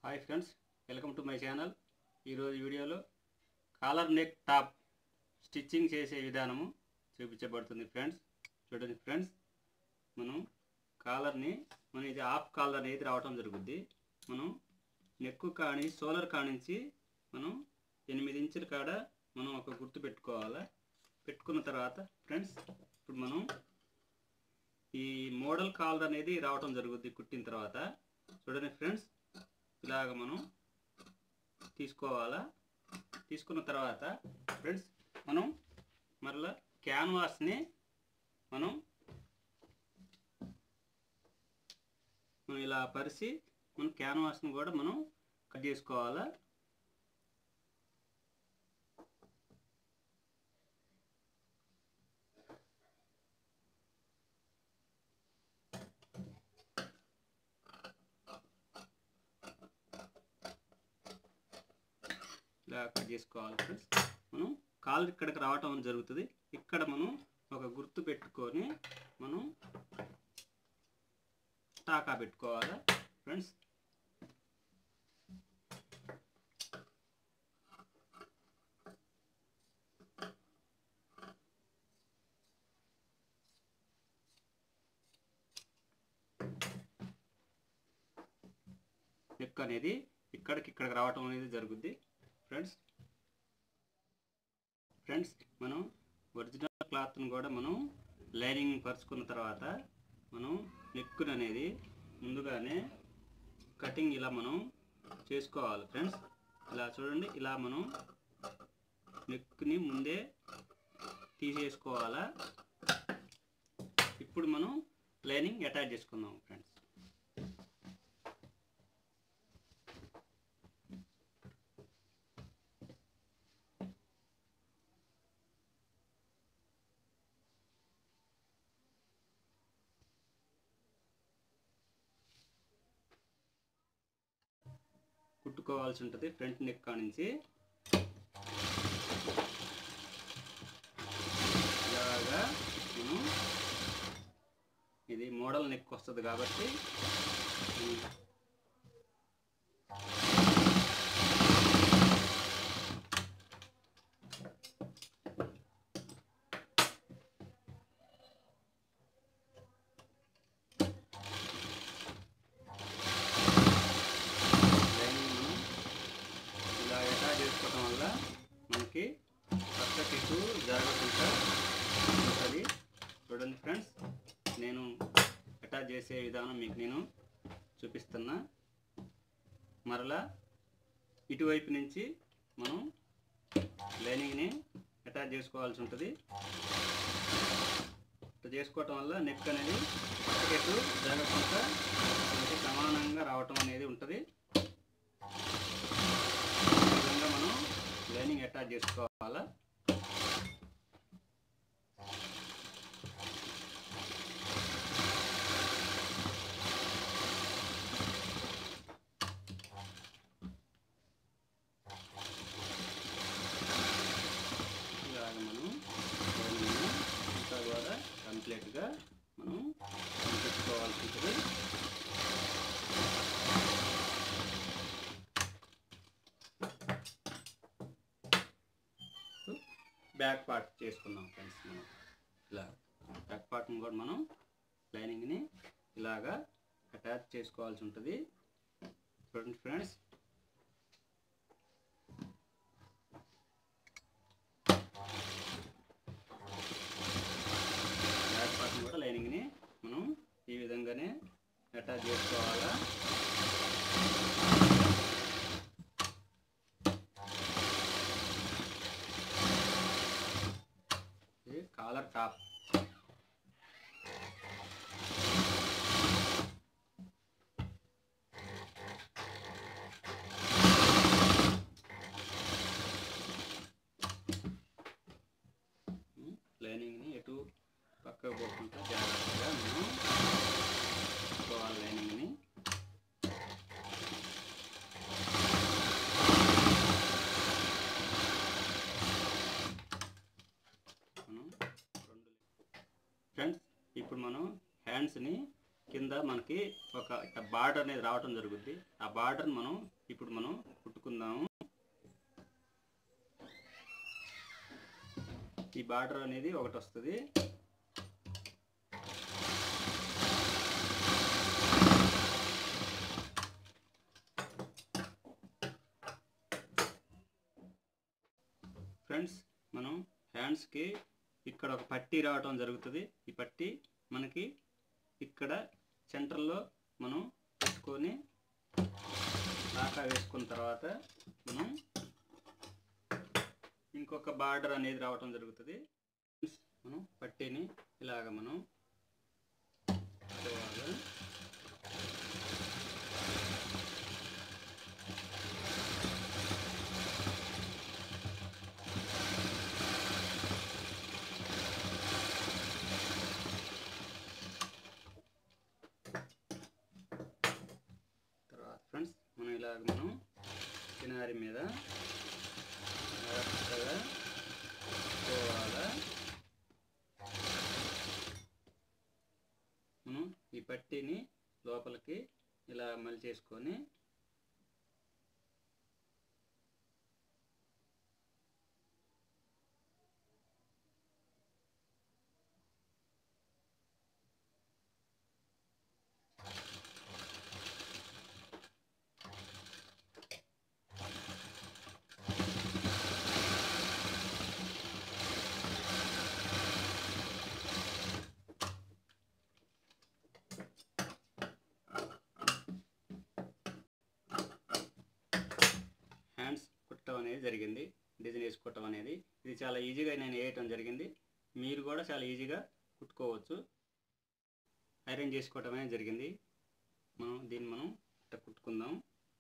Hi friends welcome to my channel ఈరోజు వీడియోలో collar neck top stitching చేసే విధానము చూపించబడుతుంది ఫ్రెండ్స్ చూడండి ఫ్రెండ్స్ మనం కాలర్ని మనం ఇది హాఫ్ కాలర్ అనేది రావటం జరుగుద్ది మనం నెక్ కాని సోలర్ కానించి మనం ఎనిమిది ఇంచుల కాడ మనం ఒక గుర్తు పెట్టుకోవాలి పెట్టుకున్న తర్వాత ఫ్రెండ్స్ ఇప్పుడు మనం ఈ మోడల్ కాలర్ అనేది రావటం జరుగుద్ది కుట్టిన తర్వాత చూడండి ఫ్రెండ్స్ ఇలాగ మనం తీసుకోవాలా తీసుకున్న తర్వాత ఫ్రెండ్స్ మనం మరలా క్యాన్వాస్ని మనం మనం ఇలా పరిచి మనం క్యాన్వాస్ని కూడా మనం కట్ చేసుకోవాలా ఇలా కట్ చేసుకోవాలి ఫ్రెండ్స్ మనం కాలు ఇక్కడికి రావటం జరుగుతుంది ఇక్కడ మనం ఒక గుర్తు పెట్టుకొని మనం టాకా పెట్టుకోవాలి ఫ్రెండ్స్ నెక్ అనేది ఇక్కడికి ఇక్కడికి రావటం అనేది జరుగుద్ది ఫ్రెండ్స్ ఫ్రెండ్స్ మనం ఒరిజినల్ క్లాత్ని కూడా మనం లైనింగ్ పరుచుకున్న తర్వాత మనం నెక్కుని అనేది ముందుగానే కటింగ్ ఇలా మనం చేసుకోవాలి ఫ్రెండ్స్ ఇలా చూడండి ఇలా మనం నెక్ని ముందే తీసేసుకోవాలా ఇప్పుడు మనం లైనింగ్ అటాచ్ చేసుకుందాం ఫ్రెండ్స్ కుట్టుకోవాల్సి ఉంటుంది ఫ్రంట్ నెక్ కానించి ఇలాగా మనం ఇది మోడల్ నెక్ వస్తుంది కాబట్టి లైనింగ్ను ఇలా అటాచ్ చేసుకోవటం వల్ల మనకి పక్కకి ఇటు జరగకుండా ఉంటుంది చూడండి ఫ్రెండ్స్ నేను అటాచ్ చేసే విధానం మీకు నేను చూపిస్తున్నా మరలా ఇటువైపు నుంచి మనం లైనింగ్ని అటాచ్ చేసుకోవాల్సి ఉంటుంది ఇట్లా చేసుకోవటం వల్ల నెక్ అనేది పక్కకెట్టు జరగకుండా మనకి సమానంగా రావటం అనేది ఉంటుంది ఈ విధంగా మనం లైనింగ్ అటాచ్ చేసుకోవాలా ఇలాగ మనం లైనింగ్ని అంతా కూడా కంప్లీట్గా మనం పంపించుకోవాల్సి ఉంటుంది బ్యాక్ పార్ట్ చేసుకుందాం ఫ్రెండ్స్ మనం ఇలా బ్యాక్ పార్ట్ని కూడా మనం లైనింగ్ని ఇలాగా అటాచ్ చేసుకోవాల్సి ఉంటుంది చూడండి ఫ్రెండ్స్ బ్యాక్ పార్ట్ని కూడా లైనింగ్ని మనం ఈ విధంగానే అటాచ్ చేసుకోవాలా ఇది కాలర్ టాప్ లైనింగ్ని ఎటు పక్కకు పోకుండా జాగ్రత్తగా మనం పోవాలి లైనింగ్ని మనం రెండు ఫ్రెండ్స్ ఇప్పుడు మనం హ్యాండ్స్ని కింద మనకి ఒక ఇట్లా బార్డర్ అనేది రావటం జరుగుద్ది ఆ బార్డర్ మనం ఇప్పుడు మనం కుట్టుకుందాము ఈ బార్డర్ అనేది ఒకటి వస్తుంది ఫ్రెండ్స్ మనం హ్యాండ్స్కి ఇక్కడ ఒక పట్టీ రావటం జరుగుతుంది ఈ పట్టీ మనకి ఇక్కడ సెంటర్లో మనం పెట్టుకొని దాకా వేసుకున్న తర్వాత మనం ఇంకొక బార్డర్ అనేది రావటం జరుగుతుంది మనం పట్టీని ఇలాగ మనం పెట్టుకోవాలి. తర్వాత ఫ్రెండ్స్ మనం ఇలాగ మనం చినారి మీద జాగ్రత్తగా పోవాలా మనం ఈ పట్టీని లోపలికి ఇలా మలిచేసుకొని హ్యాండ్స్ కుట్టడం అనేది జరిగింది డిజైన్ వేసి కుట్టడం అనేది ఇది చాలా ఈజీగా నేను వేయటం జరిగింది మీరు కూడా చాలా ఈజీగా కుట్టుకోవచ్చు ఐరన్ చేసుకోవటం అనేది జరిగింది మనం దీన్ని మనం ఇట్లా కుట్టుకుందాం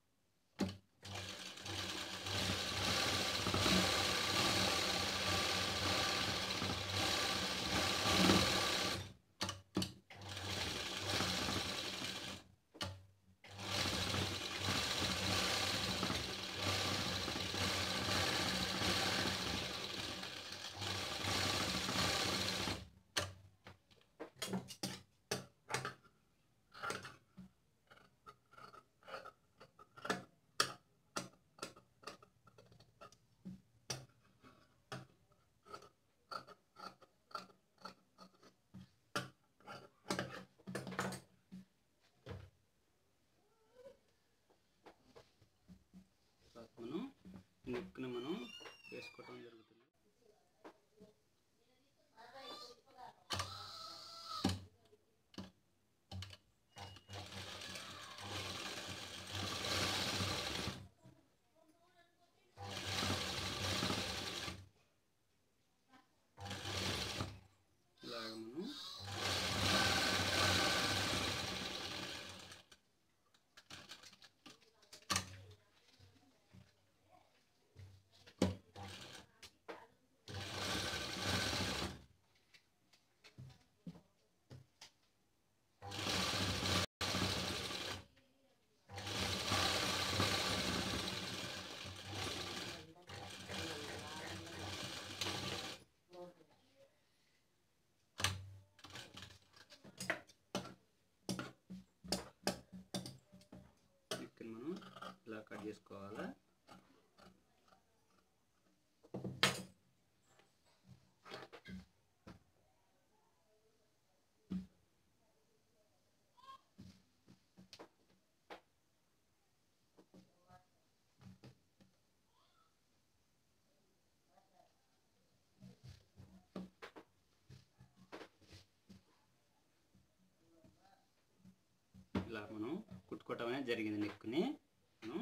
తర్వాత మనం నెక్ను మనం వేసుకోవటం జరుగుతుంది ఇలాగ మనం నెక్ని మనం ఇలా కట్ చేసుకోవాలా ఇలా మనం కుట్టుకోవటం అనేది జరిగింది నెక్కుని మనం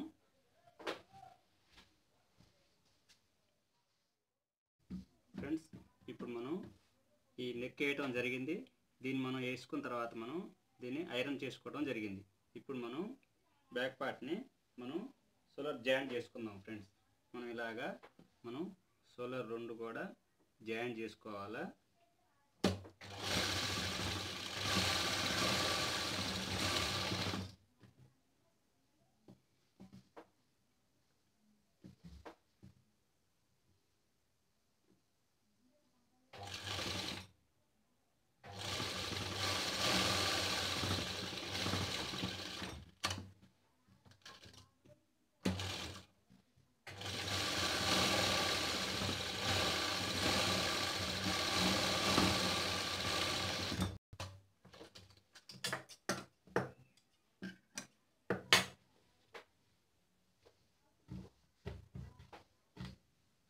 ఫ్రెండ్స్ ఇప్పుడు మనం ఈ నెక్ వేయటం జరిగింది దీన్ని మనం వేసుకున్న తర్వాత మనం దీన్ని ఐరన్ చేసుకోవడం జరిగింది ఇప్పుడు మనం బ్యాక్ పార్ట్ని మనం సోలార్ జాయింట్ చేసుకుందాం ఫ్రెండ్స్ మనం ఇలాగా మనం సోలార్ రెండు కూడా జాయింట్ చేసుకోవాలా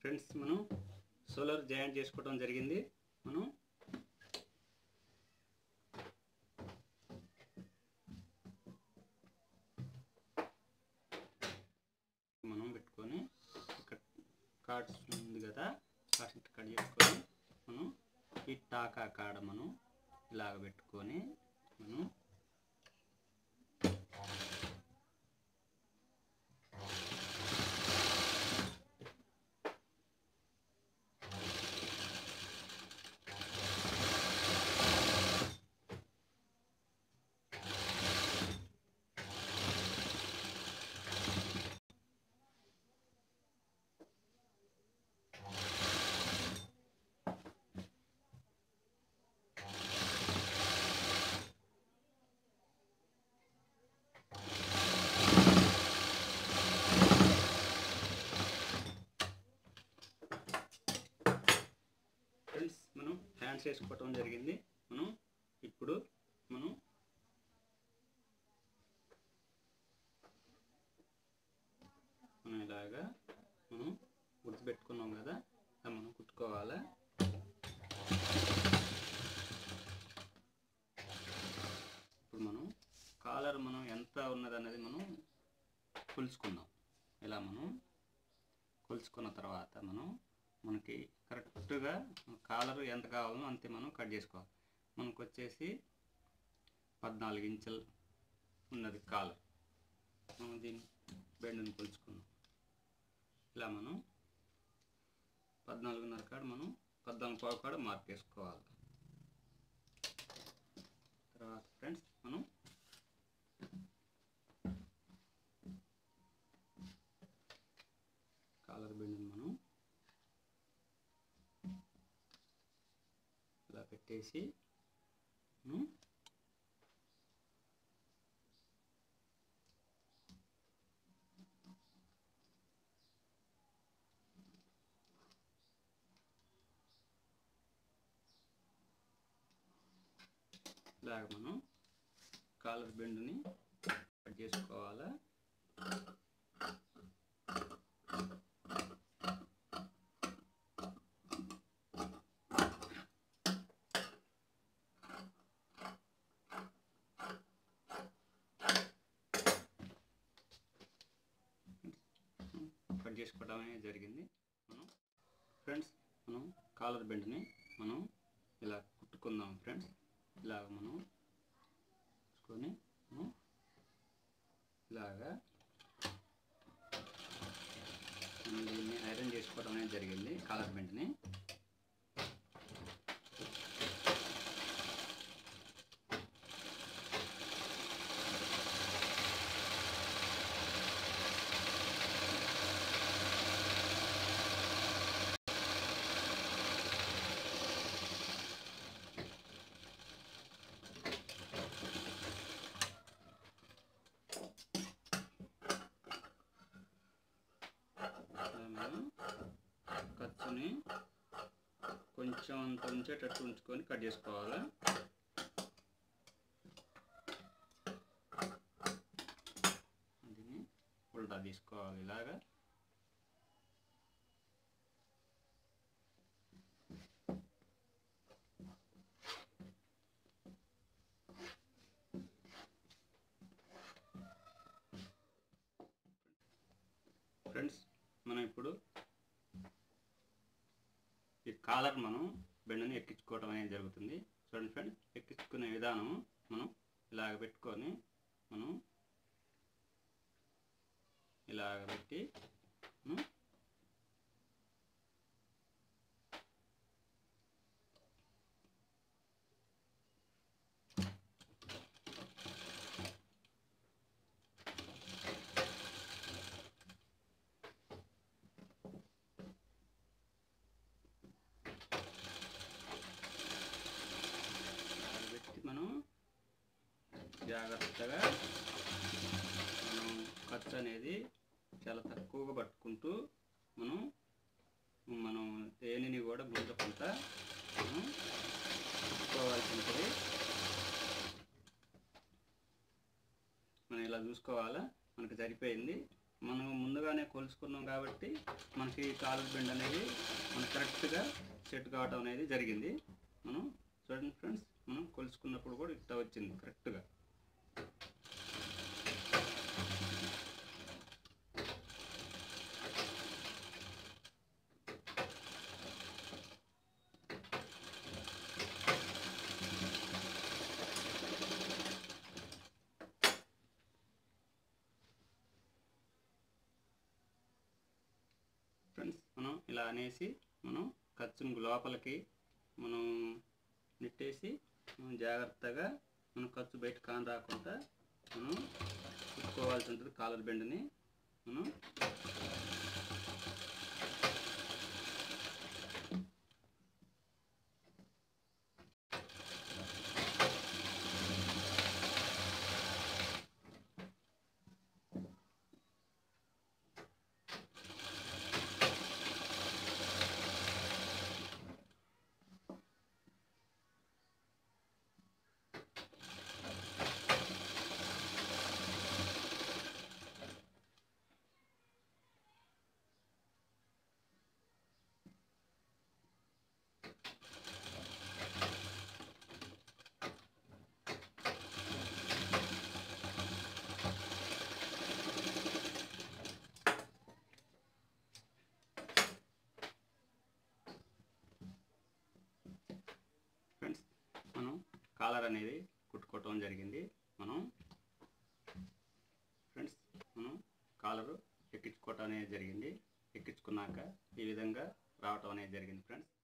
ఫ్రెండ్స్ మనం సోలార్ జాయింట్ చేసుకోవడం జరిగింది మనం మనం పెట్టుకొని ఇక్కడ కార్డ్స్ ఉంది కదా కార్డ్స్ ఇట్లా కట్ చేసుకొని మనం ఈ టాకా కాడ మనం ఇలాగ పెట్టుకొని మనం ఫ్రెండ్స్ మనం హ్యాండ్స్ వేసుకోవటం జరిగింది మనం ఇప్పుడు మనం మనం ఇలాగా మనం గుర్తుపెట్టుకున్నాం కదా ఇలా మనం కుట్టుకోవాలా ఇప్పుడు మనం కాలర్ మనం ఎంత ఉన్నది అనేది మనం కొలుచుకుందాం ఇలా మనం కొలుచుకున్న తర్వాత మనం మనకి కరెక్ట్గా కాలర్ ఎంత కావాలో అంతే మనం కట్ చేసుకోవాలి మనకు వచ్చేసి పద్నాలుగు ఇంచులు ఉన్నది కాలర్ మనం దీన్ని బెండ్ని కొలుచుకున్నాం ఇలా మనం పద్నాలుగున్నర కాడ మనం పద్నాలుగు పావు కాడ మార్క్ వేసుకోవాలి తర్వాత ఫ్రెండ్స్ మనం కాలర్ బెండ్ని మనం ఇలా పెట్టేసి ఉమ్, ఇలాగ మనం కాలర్ బెండ్ని కట్ చేసుకోవాలా కట్ చేసుకోవడం అనేది జరిగింది మనం ఫ్రెండ్స్ మనం కాలర్ బెండ్ని మనం ఇలా కుట్టుకుందాం ఫ్రెండ్స్ ఇలా మనం తీసుకొని మనం ఇలాగా మనం దీన్ని ఐరన్ చేసుకోవడం అనేది జరిగింది కాలర్ బెండ్ని ఇలా మనం ఖర్చుని కొంచెం అంత ఉంచేటట్టు ఉంచుకొని కట్ చేసుకోవాలి దీన్ని ఉల్టా తీసుకోవాలి ఇలాగా ఫ్రెండ్స్ మనం ఇప్పుడు ఈ కాలర్ మనం బెండని ఎక్కించుకోవడం అనేది జరుగుతుంది చూడండి ఫ్రెండ్స్ ఎక్కించుకునే విధానం మనం ఇలాగ పెట్టుకొని మనం ఇలాగ పెట్టి మనం ఇలాగ పెట్టి మనం జాగ్రత్తగా మనం ఖర్చు అనేది చాలా తక్కువగా పట్టుకుంటూ మనం మనం దేనిని కూడా గుంజకుండా మనం చూసుకోవాల్సి ఉంటుంది మనం ఇలా చూసుకోవాలా మనకు సరిపోయింది మనం ముందుగానే కొలుసుకున్నాం కాబట్టి మనకి కాలర్ బెండ్ అనేది మనకు కరెక్ట్గా సెట్ కావటం అనేది జరిగింది మనం చూడండి ఫ్రెండ్స్ మనం కొలుసుకున్నప్పుడు కూడా ఇట్లా వచ్చింది కరెక్ట్గా ఫ్రెండ్స్ మనం ఇలా అనేసి మనం ఖర్చును లోపలికి మనం నెట్టేసి మనం జాగ్రత్తగా మనం ఖర్చు బయట కాని రాకుండా మనం కుట్టుకోవాల్సి ఉంటుంది కాలర్ బెండ్ని మనం ఫ్రెండ్స్ మనం కాలర్ అనేది కుట్టుకోవటం జరిగింది మనం ఫ్రెండ్స్ మనం కాలరు ఎక్కించుకోవటం అనేది జరిగింది ఎక్కించుకున్నాక ఈ విధంగా రావటం అనేది జరిగింది ఫ్రెండ్స్